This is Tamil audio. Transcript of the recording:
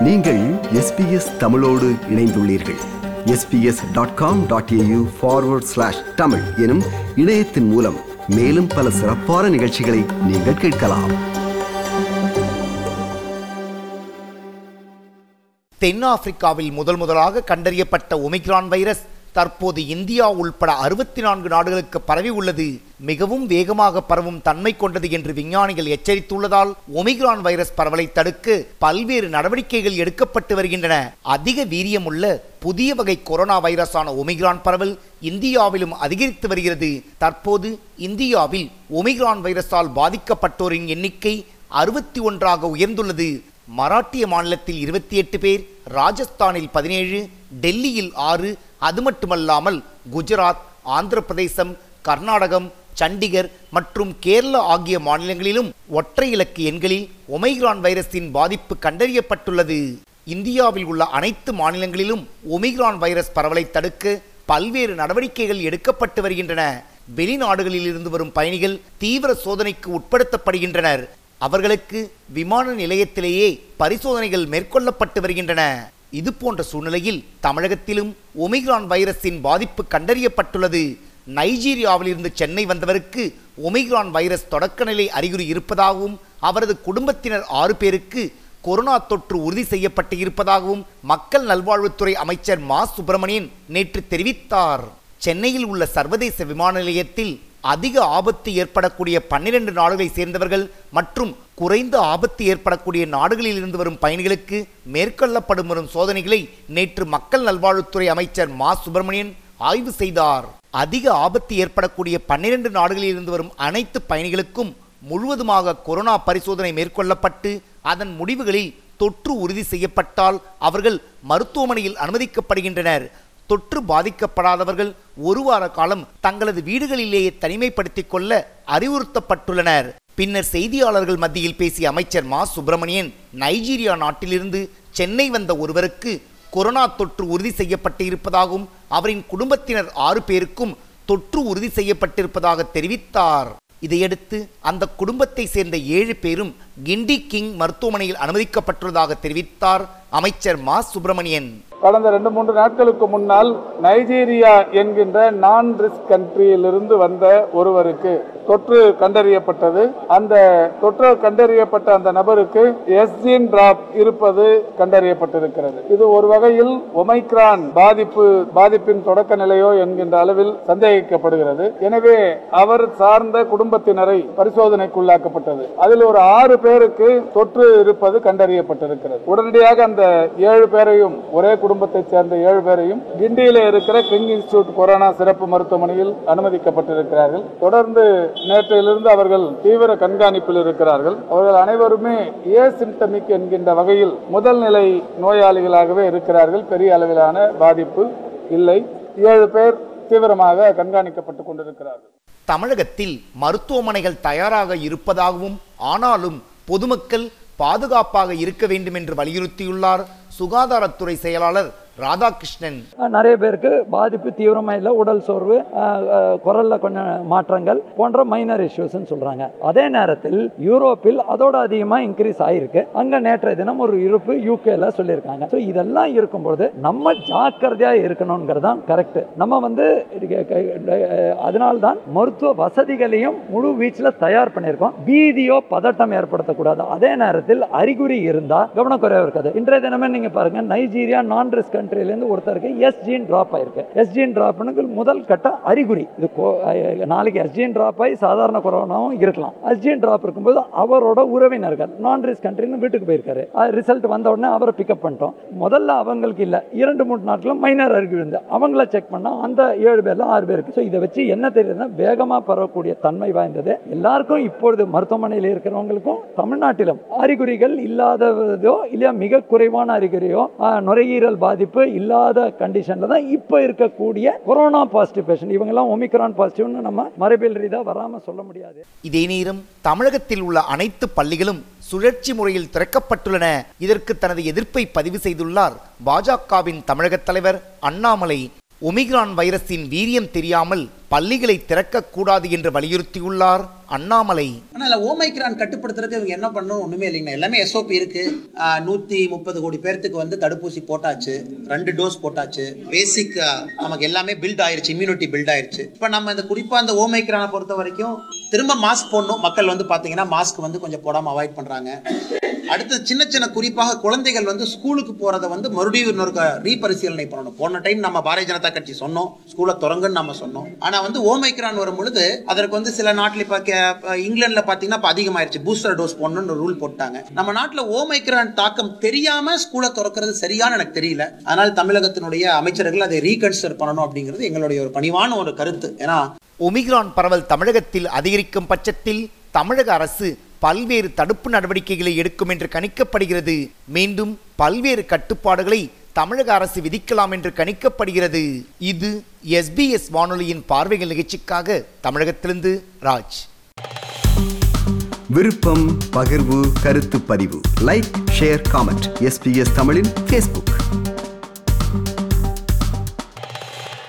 நீங்கள் எஸ்பிஎஸ் தமிழோடு இணைந்துள்ளீர்கள் SBS dot com dot AU forward slash Tamil எனும் இணையத்தின் மூலம் மேலும் பல சிறப்பான நிகழ்ச்சிகளை நீங்கள் கேட்கலாம் தென்னாப்பிரிக்காவில் முதல் முதலாக கண்டறியப்பட்ட ஒமிக்ரான் வைரஸ் தற்போது இந்தியா உள்பட அறுபத்தி நான்கு நாடுகளுக்கு பரவி உள்ளது மிகவும் வேகமாக பரவும் தன்மை கொண்டது என்று விஞ்ஞானிகள் எச்சரித்துள்ளதால் ஒமிக்ரான் வைரஸ் பரவலை தடுக்க பல்வேறு நடவடிக்கைகள் எடுக்கப்பட்டு வருகின்றன அதிக வீரியமுள்ள புதிய வகை கொரோனா வைரஸான ஒமிக்ரான் பரவல் இந்தியாவிலும் அதிகரித்து வருகிறது தற்போது இந்தியாவில் ஒமிக்ரான் வைரஸால் பாதிக்கப்பட்டோரின் எண்ணிக்கை அறுபத்தி ஒன்றாக உயர்ந்துள்ளது மராட்டிய மாநிலத்தில் இருபத்தி எட்டு பேர் ராஜஸ்தானில் பதினேழு டெல்லியில் ஆறு அது மட்டுமல்லாமல் குஜராத் ஆந்திர பிரதேசம் கர்நாடகம் சண்டிகர் மற்றும் கேரளா ஆகிய மாநிலங்களிலும் ஒற்றை இலக்கு எண்களில் ஒமைக்ரான் வைரஸின் பாதிப்பு கண்டறியப்பட்டுள்ளது இந்தியாவில் உள்ள அனைத்து மாநிலங்களிலும் ஒமிக்ரான் வைரஸ் பரவலை தடுக்க பல்வேறு நடவடிக்கைகள் எடுக்கப்பட்டு வருகின்றன வெளிநாடுகளில் இருந்து வரும் பயணிகள் தீவிர சோதனைக்கு உட்படுத்தப்படுகின்றனர் அவர்களுக்கு விமான நிலையத்திலேயே பரிசோதனைகள் மேற்கொள்ளப்பட்டு வருகின்றன இது போன்ற சூழ்நிலையில் தமிழகத்திலும் ஒமிக்ரான் வைரஸின் பாதிப்பு கண்டறியப்பட்டுள்ளது நைஜீரியாவிலிருந்து சென்னை வந்தவருக்கு ஒமிக்ரான் வைரஸ் தொடக்க நிலை அறிகுறி இருப்பதாகவும் அவரது குடும்பத்தினர் ஆறு பேருக்கு கொரோனா தொற்று உறுதி செய்யப்பட்டு இருப்பதாகவும் மக்கள் நல்வாழ்வுத்துறை அமைச்சர் மா சுப்பிரமணியன் நேற்று தெரிவித்தார் சென்னையில் உள்ள சர்வதேச விமான நிலையத்தில் அதிக ஆபத்து ஏற்படக்கூடிய பன்னிரண்டு நாடுகளை சேர்ந்தவர்கள் மற்றும் குறைந்த ஆபத்து ஏற்படக்கூடிய நாடுகளில் இருந்து வரும் பயணிகளுக்கு மேற்கொள்ளப்படும் வரும் சோதனைகளை நேற்று மக்கள் நல்வாழ்வுத்துறை அமைச்சர் மா சுப்பிரமணியன் ஆய்வு செய்தார் அதிக ஆபத்து ஏற்படக்கூடிய பன்னிரண்டு நாடுகளில் இருந்து வரும் அனைத்து பயணிகளுக்கும் முழுவதுமாக கொரோனா பரிசோதனை மேற்கொள்ளப்பட்டு அதன் முடிவுகளில் தொற்று உறுதி செய்யப்பட்டால் அவர்கள் மருத்துவமனையில் அனுமதிக்கப்படுகின்றனர் தொற்று பாதிக்கப்படாதவர்கள் ஒரு வார காலம் தங்களது வீடுகளிலேயே தனிமைப்படுத்திக் கொள்ள அறிவுறுத்தப்பட்டுள்ளனர் பின்னர் செய்தியாளர்கள் மத்தியில் பேசிய அமைச்சர் மா சுப்பிரமணியன் நைஜீரியா நாட்டிலிருந்து சென்னை வந்த ஒருவருக்கு கொரோனா தொற்று உறுதி செய்யப்பட்டு இருப்பதாகவும் அவரின் குடும்பத்தினர் ஆறு பேருக்கும் தொற்று உறுதி செய்யப்பட்டிருப்பதாக தெரிவித்தார் இதையடுத்து அந்த குடும்பத்தை சேர்ந்த ஏழு பேரும் கிண்டி கிங் மருத்துவமனையில் அனுமதிக்கப்பட்டுள்ளதாக தெரிவித்தார் அமைச்சர் மா சுப்பிரமணியன் கடந்த ரெண்டு மூன்று நாட்களுக்கு முன்னால் நைஜீரியா என்கின்ற நான் ரிஸ்க் கண்ட்ரியிலிருந்து வந்த ஒருவருக்கு தொற்று கண்டறியப்பட்டது அந்த தொற்று கண்டறியப்பட்ட அந்த நபருக்கு எஸ்ஜின் டிராப் இருப்பது கண்டறியப்பட்டிருக்கிறது இது ஒரு வகையில் ஒமைக்ரான் பாதிப்பு பாதிப்பின் தொடக்க நிலையோ என்கின்ற அளவில் சந்தேகிக்கப்படுகிறது எனவே அவர் சார்ந்த குடும்பத்தினரை பரிசோதனைக்குள்ளாக்கப்பட்டது அதில் ஒரு ஆறு பேருக்கு தொற்று இருப்பது கண்டறியப்பட்டிருக்கிறது உடனடியாக அந்த ஏழு பேரையும் ஒரே குடும்பத்தைச் சேர்ந்த ஏழு பேரையும் கிண்டியில இருக்கிற கிங் இன்ஸ்டிடியூட் கொரோனா சிறப்பு மருத்துவமனையில் அனுமதிக்கப்பட்டிருக்கிறார்கள் தொடர்ந்து நேற்றிலிருந்து அவர்கள் தீவிர கண்காணிப்பில் இருக்கிறார்கள் அவர்கள் அனைவருமே ஏசிம்டமிக் என்கின்ற வகையில் முதல் நிலை நோயாளிகளாகவே இருக்கிறார்கள் பெரிய அளவிலான பாதிப்பு இல்லை ஏழு பேர் தீவிரமாக கண்காணிக்கப்பட்டுக் கொண்டிருக்கிறார்கள் தமிழகத்தில் மருத்துவமனைகள் தயாராக இருப்பதாகவும் ஆனாலும் பொதுமக்கள் பாதுகாப்பாக இருக்க வேண்டும் என்று வலியுறுத்தியுள்ளார் சுகாதாரத்துறை செயலாளர் ராதாகிருஷ்ணன் நிறைய பேருக்கு பாதிப்பு தீவிரமாக இல்லை உடல் சோர்வு அஹ், அஹ், குரல்ல கொஞ்சம் மாற்றங்கள் போன்ற மைனர் இஷ்யூஸ்ன்னு சொல்றாங்க அதே நேரத்தில் யூரோப்பில் அதோட அதிகமாக இன்க்ரீஸ் ஆயிருக்கு அங்க நேற்றைய தினம் ஒரு இருப்பு யூகேல சொல்லியிருக்காங்க ஸோ இதெல்லாம் இருக்கும்போது நம்ம ஜாக்கிரதையா இருக்கணுங்கிறது தான் கரெக்ட் நம்ம வந்து அதனால்தான் மருத்துவ வசதிகளையும் முழு வீச்சில் தயார் பண்ணியிருக்கோம் பீதியோ பதட்டம் ஏற்படுத்தக்கூடாது அதே நேரத்தில் அறிகுறி இருந்தா கவனக்குறைவா இருக்காது இன்றைய தினமே நீங்க பாருங்க நைஜீரியா நான் ரிஸ்க் கண்ட்ரிலேருந்து ஒருத்தருக்கு எஸ்ஜின் டிராப் ஆயிருக்கு எஸ்ஜின் டிராப்னுக்கு முதல் கட்ட அறிகுறி இது கோ- அஹ் நாளைக்கு எஸ்ஜின் டிராப் ஆகி சாதாரண கொரோனாவும் இருக்கலாம் எஸ்ஜின் டிராப் இருக்கும்போது அவரோட உறவினர்கள் நான் ரிஸ்க் கண்ட்ரின்னு வீட்டுக்கு போயிருக்காரு ரிசல்ட் வந்த உடனே அவரை பிக்கப் பண்ணிட்டோம் முதல்ல அவங்களுக்கு இல்லை இரண்டு மூணு நாட்களும் மைனர் அறிகுறி இருந்து அவங்கள செக் பண்ணா அந்த ஏழு பேர்ல ஆறு பேருக்கு ஸோ இதை வச்சு என்ன தெரியுதுன்னா வேகமா பரவக்கூடிய தன்மை வாய்ந்தது எல்லாருக்கும் இப்பொழுது மருத்துவமனையில் இருக்கிறவங்களுக்கும் தமிழ்நாட்டிலும் அறிகுறிகள் இல்லாததோ இல்லையா மிக குறைவான அறிகுறியோ ஆஹ், நுரையீரல் பாதிப்பு இல்லாத கண்டிஷன்ல தான் இப்போ இருக்கக்கூடிய கொரோனா பாசிட்டிவ் பேஷண்ட் இவங்கெல்லாம் ஒமிக்ரான் பாசிட்டிவ்னு நம்ம மரபியல் ரீதியாக வராம சொல்ல முடியாது இதே நேரம் தமிழகத்தில் உள்ள அனைத்து பள்ளிகளும் சுழற்சி முறையில் திறக்கப்பட்டுள்ளன இதற்கு தனது எதிர்ப்பை பதிவு செய்துள்ளார் பாஜகவின் தமிழக தலைவர் அண்ணாமலை ஒமிக்ரான் வைரஸின் வீரியம் தெரியாமல் பள்ளிகளை திறக்கக்கூடாது என்று வலியுறுத்தியுள்ளார் அண்ணாமலை ஆனால் ஓமைக்ரான் கட்டுப்படுத்துறதுக்கு இவங்க என்ன பண்ணணும் ஒண்ணுமே இல்லைங்க எல்லாமே எஸ்ஓபி இருக்கு ஆஹ் நூத்தி முப்பது கோடி பேர்த்துக்கு வந்து தடுப்பூசி போட்டாச்சு ரெண்டு டோஸ் போட்டாச்சு பேசிக் நமக்கு எல்லாமே பில்ட் ஆயிருச்சு இம்யூனிட்டி பில்ட் ஆயிருச்சு இப்போ நம்ம இந்த குறிப்பா இந்த ஓமைக்ரானை பொறுத்த வரைக்கும் திரும்ப மாஸ்க் போடணும் மக்கள் வந்து பாத்தீங்கன்னா மாஸ்க் வந்து கொஞ்சம் போடாம அவாய்ட் பண்றாங்க அடுத்து சின்ன சின்ன குறிப்பாக குழந்தைகள் வந்து ஸ்கூலுக்கு போறதை வந்து மறுபடியும் இன்னொரு ரீபரிசீலனை பண்ணணும் போன டைம் நம்ம பாரதிய ஜனதா கட்சி சொன்னோம் ஸ்கூலை தொடங்குன்னு நம்ம சொன்னோம் ஆனா வந்து ஓமைக்ரான் வரும் பொழுது அதற்கு வந்து சில நாட்டில் இப்போ இங்கிலாந்துல பாத்தீங்கன்னா இப்போ அதிகமாயிருச்சு பூஸ்டர் டோஸ் போடணும்னு ரூல் போட்டாங்க நம்ம நாட்டில் ஓமைக்ரான் தாக்கம் தெரியாம ஸ்கூலை திறக்கிறது சரியான்னு எனக்கு தெரியல அதனால் தமிழகத்தினுடைய அமைச்சர்கள் அதை ரீகன்சிடர் பண்ணணும் அப்படிங்கிறது எங்களுடைய ஒரு பணிவான ஒரு கருத்து ஏன்னா ஒமிக்ரான் பரவல் தமிழகத்தில் அதிகரிக்கும் பட்சத்தில் தமிழக அரசு பல்வேறு தடுப்பு நடவடிக்கைகளை எடுக்கும் என்று கணிக்கப்படுகிறது மீண்டும் பல்வேறு கட்டுப்பாடுகளை தமிழக அரசு விதிக்கலாம் என்று கணிக்கப்படுகிறது இது எஸ்பிஎஸ் வானொலியின் பார்வைகள் நிகழ்ச்சிக்காக தமிழகத்திலிருந்து ராஜ் விருப்பம் பகிர்வு கருத்து பதிவு லைக் ஷேர் காமெண்ட் எஸ்பிஎஸ் தமிழின் ஃபேஸ்புக்